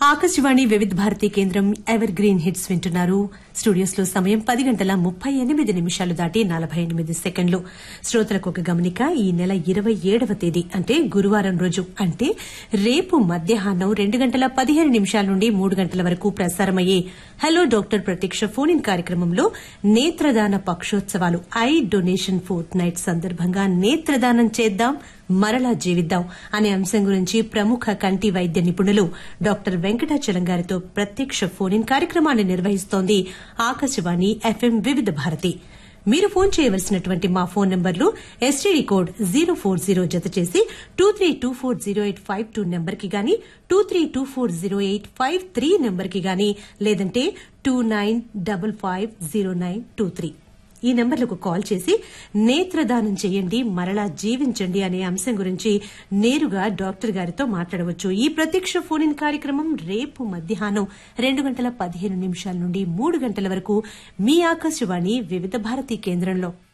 ఆకాశవాణి వివిధ భారతి కేంద్రం evergreen hits వింటున్నారు స్టూడియోస్ లో సమయం పది గంటల ముప్పై ఎనిమిది నిమిషాలు దాటి నలభై ఎనిమిది సెకండ్లు శ్రోతలకు ఒక గమనిక ఈ నెల ఇరవై ఏడవ తేదీ అంటే గురువారం రోజు అంటే రేపు మధ్యాహ్నం రెండు గంటల పదిహేను నిమిషాల నుండి మూడు గంటల వరకు ప్రసారమయ్యే హలో డాక్టర్ ప్రత్యక్ష ఫోన్ ఇన్ కార్యక్రమంలో నేత్రదాన పక్షోత్సవాలు ఐ డొనేషన్ ఫోర్త్ నైట్ సందర్భంగా నేత్రదానం చేద్దాం మరలా జీవిద్దాం అనే అంశం గురించి ప్రముఖ కంటి వైద్య నిపుణులు డాక్టర్ వెంకటాచలం గారితో ప్రత్యక్ష ఫోన్ ఇన్ కార్యక్రమాన్ని నిర్వహిస్తోంది ఆకాశవాణి ఎఫ్ఎం వివిధ భారతి మీరు ఫోన్ చేయవలసినటువంటి మా ఫోన్ నంబర్లు STD code zero four zero జత చేసి two three two four zero eight five two number కి గాని two three two four zero eight five three number కి గాని లేదంటే two nine double five zero nine two three ఈ నెంబర్లకు call చేసి నేత్రదానం చేయండి మరలా జీవించండి అనే అంశం గురించి నేరుగా డాక్టర్ గారితో మాట్లాడవచ్చు ఈ ప్రత్యక్ష ఫోన్ ఇన్ కార్యక్రమం రేపు మధ్యాహ్నం రెండు గంటల పదిహేను నిమిషాల నుండి మూడు గంటల వరకు మీ ఆకాశవాణి వివిధ భారతి కేంద్రంలో